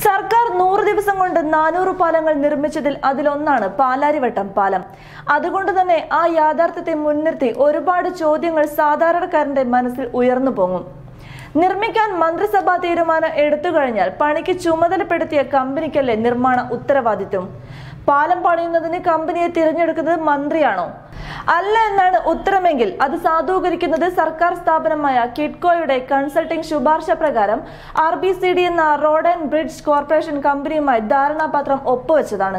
സർക്കാർ നൂറ് ദിവസം കൊണ്ട് നാനൂറ് പാലങ്ങൾ നിർമ്മിച്ചതിൽ അതിലൊന്നാണ് പാലാരിവട്ടം പാലം അതുകൊണ്ട് തന്നെ ആ യാഥാർത്ഥ്യത്തെ മുൻനിർത്തി ഒരുപാട് ചോദ്യങ്ങൾ സാധാരണക്കാരന്റെ മനസ്സിൽ ഉയർന്നു പൊങ്ങും നിർമ്മിക്കാൻ മന്ത്രിസഭാ തീരുമാനം എടുത്തു കഴിഞ്ഞാൽ പണിക്ക് ചുമതലപ്പെടുത്തിയ കമ്പനിക്കല്ലേ നിർമ്മാണ ഉത്തരവാദിത്വം പാലം പണിയുന്നതിന് കമ്പനിയെ തിരഞ്ഞെടുക്കുന്നത് മന്ത്രിയാണോ അല്ല എന്നാണ് ഉത്തരമെങ്കിൽ അത് സാധൂകരിക്കുന്നത് സർക്കാർ സ്ഥാപനമായ കിഡ്കോയുടെ കൺസൾട്ടിംഗ് ശുപാർശ പ്രകാരം ആർ ബി സി ഡി എന്ന റോഡ് ആൻഡ് ബ്രിഡ്ജ് കോർപ്പറേഷൻ കമ്പനിയുമായി ധാരണാപത്രം ഒപ്പുവെച്ചതാണ്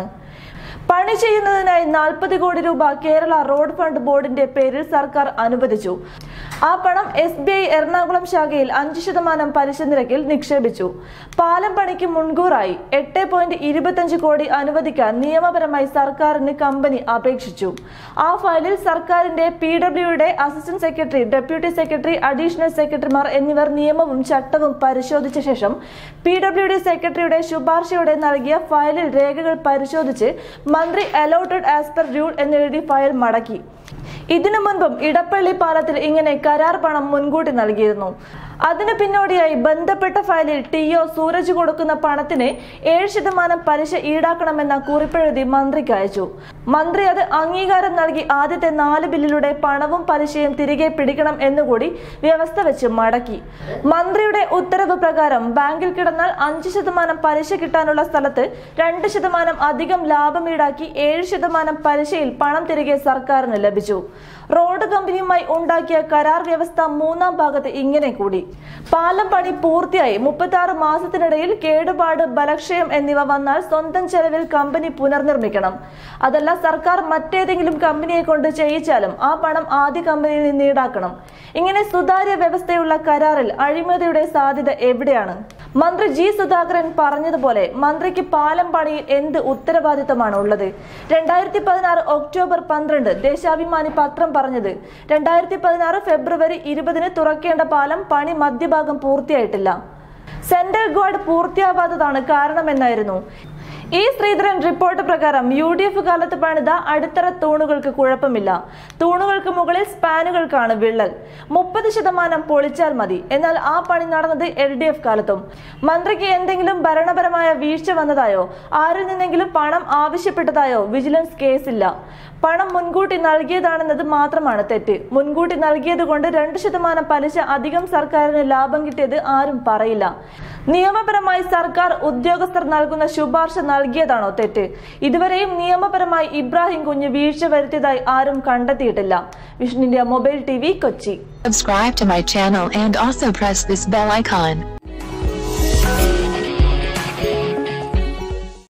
പണി ചെയ്യുന്നതിനായി നാൽപ്പത് കോടി രൂപ കേരള റോഡ് ഫണ്ട് ബോർഡിന്റെ പേരിൽ സർക്കാർ അനുവദിച്ചു ആ പണം എസ് ബി ഐ എറണാകുളം ശാഖയിൽ അഞ്ച് ശതമാനം പലിശ നിരക്കിൽ നിക്ഷേപിച്ചു പാലം പണിക്ക് മുൻകൂറായി എട്ട് പോയിന്റ് ഇരുപത്തഞ്ച് കോടി അനുവദിക്കാൻ നിയമപരമായി സർക്കാരിന് കമ്പനി അപേക്ഷിച്ചു ആ ഫയലിൽ സർക്കാരിന്റെ പി ഡബ്ല്യുയുടെ assistant secretary deputy secretary additional സെക്രട്ടറിമാർ എന്നിവർ നിയമവും ചട്ടവും പരിശോധിച്ച ശേഷം പി ഡബ്ല്യു ഡി സെക്രട്ടറിയുടെ ശുപാർശയോടെ നൽകിയ ഫയലിൽ രേഖകൾ പരിശോധിച്ച് മന്ത്രി അലോട്ടഡ് ആസ് പെർ റൂൾ എന്നെഴുതി ഫയൽ മടക്കി ഇതിനു മുൻപും ഇടപ്പള്ളി പാലത്തിൽ ഇങ്ങനെ കരാർ പണം മുൻകൂട്ടി നൽകിയിരുന്നു അതിനു പിന്നോടിയായി ബന്ധപ്പെട്ട ഫയലിൽ ടി ഒ സൂരജ് കൊടുക്കുന്ന പണത്തിന് ഏഴ് ശതമാനം പലിശ ഈടാക്കണമെന്ന കുറിപ്പെഴുതി മന്ത്രിക്ക് അയച്ചു മന്ത്രി അത് അംഗീകാരം നൽകി ആദ്യത്തെ നാല് ബില്ലിലൂടെ പണവും പലിശയും തിരികെ പിടിക്കണം എന്നുകൂടി വ്യവസ്ഥ വെച്ച് മടക്കി മന്ത്രിയുടെ ഉത്തരവ് പ്രകാരം ബാങ്കിൽ കിടന്നാൽ അഞ്ച് ശതമാനം പലിശ കിട്ടാനുള്ള സ്ഥലത്ത് രണ്ട് ശതമാനം അധികം ലാഭം ഈടാക്കി ഏഴ് ശതമാനം പലിശയിൽ പണം തിരികെ സർക്കാരിന് ലഭിച്ചു റോഡ് കമ്പനിയുമായി ഉണ്ടാക്കിയ കരാർ വ്യവസ്ഥ മൂന്നാം ഭാഗത്ത് ഇങ്ങനെ കൂടി പാലം പണി പൂർത്തിയായി മുപ്പത്തി ആറ് മാസത്തിനിടയിൽ കേടുപാട് ബലക്ഷയം എന്നിവ വന്നാൽ സ്വന്തം ചെലവിൽ കമ്പനി പുനർനിർമ്മിക്കണം അതല്ല സർക്കാർ മറ്റേതെങ്കിലും കമ്പനിയെ കൊണ്ട് ചെയ്യിച്ചാലും ആ പണം ആദ്യ കമ്പനിയിൽ നിന്ന് ഈടാക്കണം ഇങ്ങനെ സുതാര്യ വ്യവസ്ഥയുള്ള കരാറിൽ അഴിമതിയുടെ സാധ്യത എവിടെയാണ് മന്ത്രി ജി സുധാകരൻ പറഞ്ഞതുപോലെ മന്ത്രിക്ക് പാലം പണിയിൽ എന്ത് ഉത്തരവാദിത്തമാണ് ഉള്ളത് രണ്ടായിരത്തി പതിനാറ് ഒക്ടോബർ പന്ത്രണ്ട് ദേശാഭിമാനി പത്രം പറഞ്ഞത് രണ്ടായിരത്തി പതിനാറ് ഫെബ്രുവരി ഇരുപതിന് തുറക്കേണ്ട പാലം പണി മധ്യഭാഗം പൂർത്തിയായിട്ടില്ല സെൻട്രൽ ഗാർഡ് പൂർത്തിയാവാത്തതാണ് കാരണമെന്നായിരുന്നു ഈ ശ്രീധരൻ റിപ്പോർട്ട് പ്രകാരം യു ഡി എഫ് കാലത്ത് പണിത അടിത്തറ തൂണുകൾക്ക് കുഴപ്പമില്ല തൂണുകൾക്ക് മുകളിൽ സ്പാനുകൾക്കാണ് വിള്ളൽ മുപ്പത് ശതമാനം പൊളിച്ചാൽ മതി എന്നാൽ ആ പണി നടന്നത് എൽ ഡി എഫ് കാലത്തും മന്ത്രിക്ക് എന്തെങ്കിലും ഭരണപരമായ വീഴ്ച വന്നതായോ ആരിൽ നിന്നെങ്കിലും പണം ആവശ്യപ്പെട്ടതായോ വിജിലൻസ് കേസില്ല പണം മുൻകൂട്ടി നൽകിയതാണെന്നത് മാത്രമാണ് തെറ്റ് മുൻകൂട്ടി നൽകിയത് കൊണ്ട് രണ്ട് ശതമാനം പലിശ അധികം സർക്കാരിന് ലാഭം കിട്ടിയത് ആരും പറയില്ല നിയമപരമായി സർക്കാർ ഉദ്യോഗസ്ഥർ നൽകുന്ന ശുപാർശ നൽകിയതാണോ തെറ്റ് ഇതുവരെയും നിയമപരമായി ഇബ്രാഹിം കുഞ്ഞ് വീഴ്ച വരുത്തിയതായി ആരും കണ്ടെത്തിയിട്ടില്ല Vishnu India mobile T Kochi Subscribe to my channel and also press this bell icon.